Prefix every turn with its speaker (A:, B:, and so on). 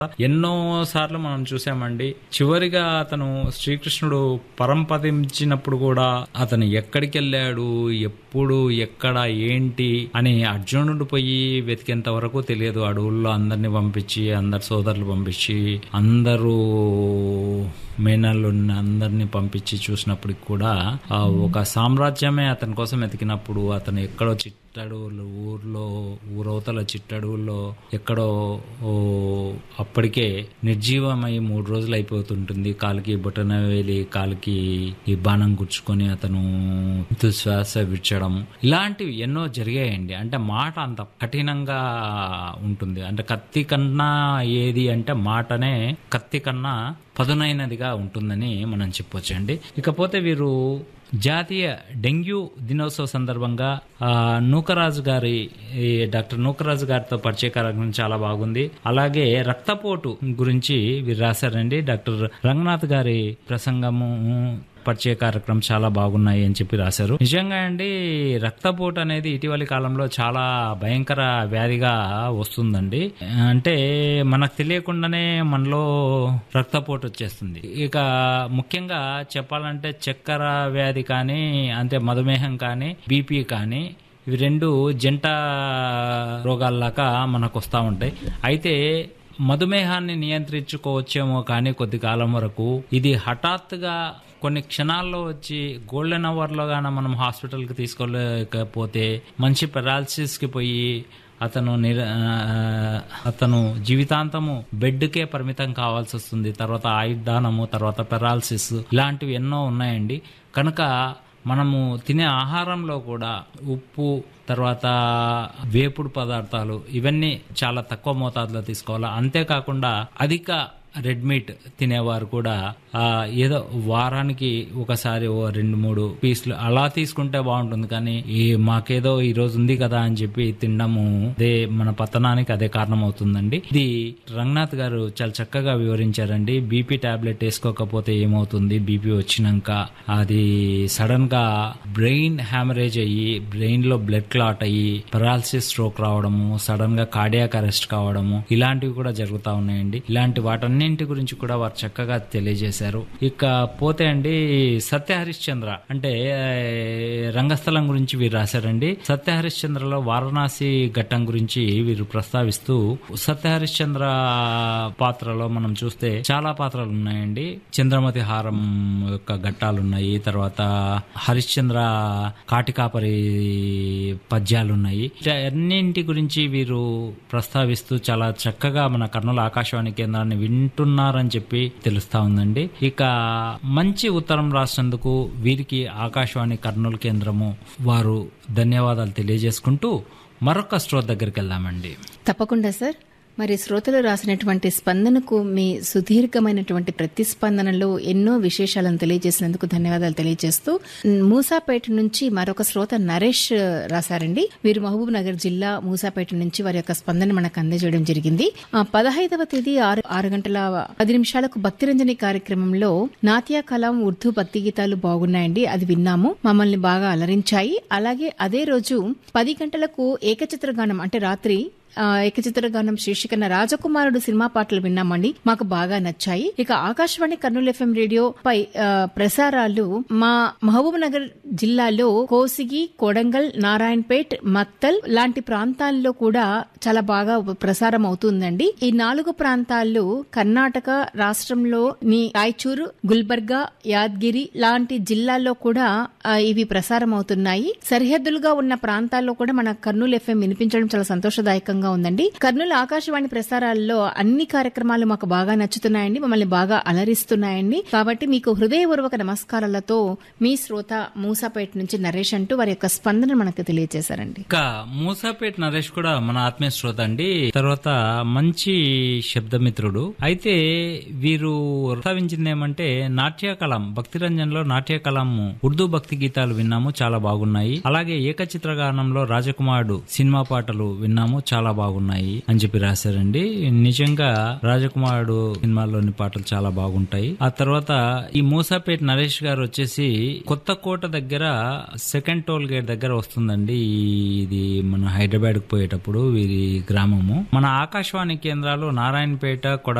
A: ఎన్నో సార్లు మనం చూసామండి చివరిగా అతను శ్రీకృష్ణుడు పరంపదించినప్పుడు కూడా అతను ఎక్కడికి వెళ్ళాడు ఎప్పుడు ఎక్కడ ఏంటి అని అర్జునుడు పోయి వెతికేంత వరకు తెలియదు అడవుల్లో అందరిని పంపించి అందరి సోదరులు పంపించి అందరూ మేనల్లు అందరిని పంపించి చూసినప్పటికి కూడా ఆ ఒక సామ్రాజ్యమే అతని కోసం వెతికినప్పుడు అతను ఎక్కడో చిట్టడవులు ఊర్లో ఊరవతల చిట్టడవుల్లో ఎక్కడో ఓ అప్పటికే నిర్జీవమై మూడు రోజులు అయిపోతుంటుంది కాలికి బొటన వేలి కాలికి ఈ బాణం గుచ్చుకొని అతను శ్వాస విడ్చడం ఇలాంటివి ఎన్నో జరిగాయండి అంటే మాట అంత కఠినంగా ఉంటుంది అంటే కత్తి కన్నా ఏది అంటే మాటనే కత్తి కన్నా పదునైనదిగా ఉంటుందని మనం చెప్పొచ్చండి ఇకపోతే వీరు జాతీయ డెంగ్యూ దినోత్సవ సందర్భంగా ఆ, నూకరాజు గారి ఈ డాక్టర్ నూకరాజు గారితో పరిచయ కార్యక్రమం చాలా బాగుంది అలాగే రక్తపోటు గురించి వీరు రాశారండి డాక్టర్ రంగనాథ్ గారి ప్రసంగము పరిచయ కార్యక్రమం చాలా బాగున్నాయి అని చెప్పి రాశారు నిజంగా అండి రక్తపోటు అనేది ఇటీవలి కాలంలో చాలా భయంకర వ్యాధిగా వస్తుందండి అంటే మనకు తెలియకుండానే మనలో రక్తపోటు వచ్చేస్తుంది ఇక ముఖ్యంగా చెప్పాలంటే చక్కెర వ్యాధి కానీ అంటే మధుమేహం కానీ బీపీ కానీ ఇవి రెండు జంట రోగాల్లాగా మనకు వస్తూ ఉంటాయి అయితే మధుమేహాన్ని నియంత్రించుకోవచ్చేమో కానీ కొద్ది కాలం వరకు ఇది హఠాత్తుగా కొన్ని క్షణాల్లో వచ్చి గోల్డెన్ అవర్లో గాన మనం హాస్పిటల్కి తీసుకోలేకపోతే మంచి పెరాలసిస్కి పోయి అతను నిర ఆ, అతను జీవితాంతము బెడ్కే పరిమితం కావాల్సి వస్తుంది తర్వాత ఆయుర్దానము తర్వాత పెరాలసిస్ ఇలాంటివి ఎన్నో ఉన్నాయండి కనుక మనము తినే ఆహారంలో కూడా ఉప్పు తర్వాత వేపుడు పదార్థాలు ఇవన్నీ చాలా తక్కువ మోతాదులో తీసుకోవాలి అంతేకాకుండా అధిక రెడ్ మీట్ తినేవారు కూడా ఆ, ఏదో వారానికి ఒకసారి ఓ రెండు మూడు పీసులు అలా తీసుకుంటే బాగుంటుంది కానీ ఈ మాకేదో ఈ రోజు ఉంది కదా అని చెప్పి తినడము అదే మన పతనానికి అదే కారణం అవుతుందండి ఇది రంగనాథ్ గారు చాలా చక్కగా వివరించారండి బీపీ టాబ్లెట్ వేసుకోకపోతే ఏమవుతుంది బీపీ వచ్చినాక అది సడన్ గా బ్రెయిన్ హ్యామరేజ్ అయ్యి బ్రెయిన్ లో బ్లడ్ క్లాట్ అయ్యి పెరాలసిస్ స్ట్రోక్ రావడము సడన్ గా కార్డియాక్ అరెస్ట్ కావడము ఇలాంటివి కూడా జరుగుతా ఉన్నాయండి ఇలాంటి వాటన్నింటి గురించి కూడా వారు చక్కగా తెలియజేశారు ఇక పోతే అండి సత్య హరిశ్చంద్ర అంటే ఆ, రంగస్థలం గురించి వీరు రాశారండి సత్య హరిశ్చంద్రలో వారణాసి ఘట్టం గురించి వీరు ప్రస్తావిస్తూ సత్య హరిశ్చంద్ర పాత్రలో మనం చూస్తే చాలా పాత్రలు ఉన్నాయండి చంద్రమతి హారం యొక్క ఘట్టాలు ఉన్నాయి తర్వాత హరిశ్చంద్ర కాటికాపరి పద్యాలు ఉన్నాయి అన్నింటి గురించి వీరు ప్రస్తావిస్తూ చాలా చక్కగా మన కర్నూలు ఆకాశవాణి కేంద్రాన్ని వింటున్నారని చెప్పి తెలుస్తా ఉందండి ఇక మంచి ఉత్తరం రాసినందుకు వీరికి ఆకాశవాణి కర్నూలు కేంద్రము వారు ధన్యవాదాలు తెలియజేసుకుంటూ మరొక స్ట్రోత్ దగ్గరికి వెళ్దామండి
B: తప్పకుండా సార్ మరి శ్రోతలు రాసినటువంటి స్పందనకు మీ సుదీర్ఘమైనటువంటి ప్రతిస్పందనలో ఎన్నో విశేషాలను తెలియజేసినందుకు ధన్యవాదాలు తెలియజేస్తూ మూసాపేట నుంచి మరొక శ్రోత నరేష్ రాశారండి వీరు మహబూబ్ నగర్ జిల్లా మూసాపేట నుంచి వారి యొక్క స్పందన మనకు అందజేయడం జరిగింది ఆ, పదహైదవ తేదీ ఆరు ఆరు గంటల పది నిమిషాలకు భక్తిరంజని కార్యక్రమంలో నాట్య కలాం ఉర్దూ భక్తి గీతాలు బాగున్నాయండి అది విన్నాము మమ్మల్ని బాగా అలరించాయి అలాగే అదే రోజు పది గంటలకు ఏకచిత్రగానం అంటే రాత్రి ఆ, ఏకచిత్ర గానం శీర్షికన రాజకుమారుడు సినిమా పాటలు విన్నామండి మాకు బాగా నచ్చాయి ఇక ఆకాశవాణి కర్నూలు ఎఫ్ఎం రేడియో పై ఆ, ప్రసారాలు మా మహబూబ్ నగర్ జిల్లాలో కోసిగి కొడంగల్ నారాయణపేట్ మక్తల్ లాంటి ప్రాంతాల్లో కూడా చాలా బాగా ప్రసారం అవుతుందండి ఈ నాలుగు ప్రాంతాల్లో కర్ణాటక రాష్ట్రంలో ని రాయచూరు గుల్బర్గా యాద్గిరి లాంటి జిల్లాల్లో కూడా ఆ, ఇవి ప్రసారం అవుతున్నాయి సరిహద్దులుగా ఉన్న ప్రాంతాల్లో కూడా మన కర్నూలు ఎఫ్ఎం వినిపించడం చాలా సంతోషదాయకంగా ఉందండి కర్నూలు ఆకాశవాణి ప్రసారాల్లో అన్ని కార్యక్రమాలు మాకు బాగా నచ్చుతున్నాయండి మమ్మల్ని బాగా అలరిస్తున్నాయండి కాబట్టి మీకు హృదయపూర్వక నమస్కారాలతో మీ శ్రోత మూసాపేట నుంచి నరేష్ అంటూ వారి యొక్క స్పందన మనకు తెలియజేశారండి
A: ఇంకా మూసాపేట్ నరేష్ కూడా మన ఆత్మీయ శ్రోత అండి తర్వాత మంచి శబ్దమిత్రుడు అయితే వీరు ప్రస్తావించింది ఏమంటే నాట్యకళం భక్తి రంజన్లో నాట్యకళం ఉర్దూ భక్తి గీతాలు విన్నాము చాలా బాగున్నాయి అలాగే ఏకచిత్రగానంలో రాజకుమారుడు సినిమా పాటలు విన్నాము చాలా చాలా బాగున్నాయి అని చెప్పి రాశారండి నిజంగా రాజకుమారుడు సినిమాలోని పాటలు చాలా బాగుంటాయి ఆ తర్వాత ఈ మూసాపేట నరేష్ గారు వచ్చేసి కొత్త కోట దగ్గర సెకండ్ టోల్ గేట్ దగ్గర వస్తుందండి ఈ- ఇది మన హైదరాబాద్ కు పోయేటప్పుడు వీరి గ్రామము మన ఆకాశవాణి కేంద్రాలు నారాయణపేట కొడ